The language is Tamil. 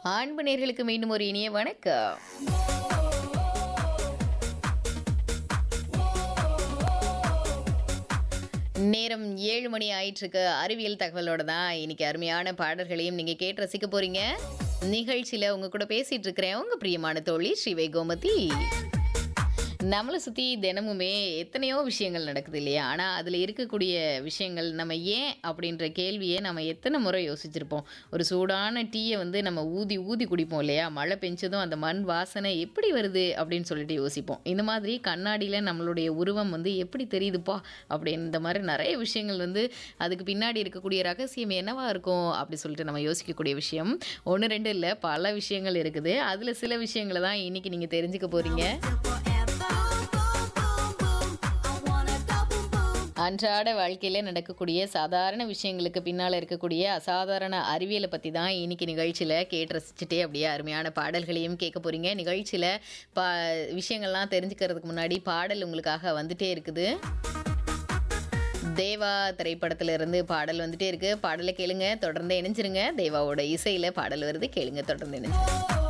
அன்பு நேர்களுக்கு மீண்டும் ஒரு இனிய வணக்கம் நேரம் ஏழு மணி ஆயிட்டிருக்கு அறிவியல் தகவலோட தான் இன்னைக்கு அருமையான பாடல்களையும் நீங்க கேட்டு ரசிக்க போறீங்க நிகழ்ச்சியில உங்க கூட பேசிட்டு இருக்கிறேன் உங்க பிரியமான தோழி ஸ்ரீவை கோமதி நம்மளை சுற்றி தினமுமே எத்தனையோ விஷயங்கள் நடக்குது இல்லையா ஆனால் அதில் இருக்கக்கூடிய விஷயங்கள் நம்ம ஏன் அப்படின்ற கேள்வியை நம்ம எத்தனை முறை யோசிச்சிருப்போம் ஒரு சூடான டீயை வந்து நம்ம ஊதி ஊதி குடிப்போம் இல்லையா மழை பெஞ்சதும் அந்த மண் வாசனை எப்படி வருது அப்படின்னு சொல்லிட்டு யோசிப்போம் இந்த மாதிரி கண்ணாடியில் நம்மளுடைய உருவம் வந்து எப்படி தெரியுதுப்பா அப்படின்னு இந்த மாதிரி நிறைய விஷயங்கள் வந்து அதுக்கு பின்னாடி இருக்கக்கூடிய ரகசியம் என்னவா இருக்கும் அப்படி சொல்லிட்டு நம்ம யோசிக்கக்கூடிய விஷயம் ஒன்று ரெண்டு இல்லை பல விஷயங்கள் இருக்குது அதில் சில விஷயங்களை தான் இன்னைக்கு நீங்கள் தெரிஞ்சுக்க போகிறீங்க அன்றாட வாழ்க்கையில் நடக்கக்கூடிய சாதாரண விஷயங்களுக்கு பின்னால் இருக்கக்கூடிய அசாதாரண அறிவியலை பற்றி தான் இன்னைக்கு நிகழ்ச்சியில் கேட்டு ரசிச்சுட்டே அப்படியே அருமையான பாடல்களையும் கேட்க போகிறீங்க நிகழ்ச்சியில் பா விஷயங்கள்லாம் தெரிஞ்சுக்கிறதுக்கு முன்னாடி பாடல் உங்களுக்காக வந்துட்டே இருக்குது தேவா திரைப்படத்துல இருந்து பாடல் வந்துட்டே இருக்கு பாடலை கேளுங்க தொடர்ந்து இணைஞ்சிருங்க தேவாவோட இசையில பாடல் வருது கேளுங்க தொடர்ந்து இணைஞ்சு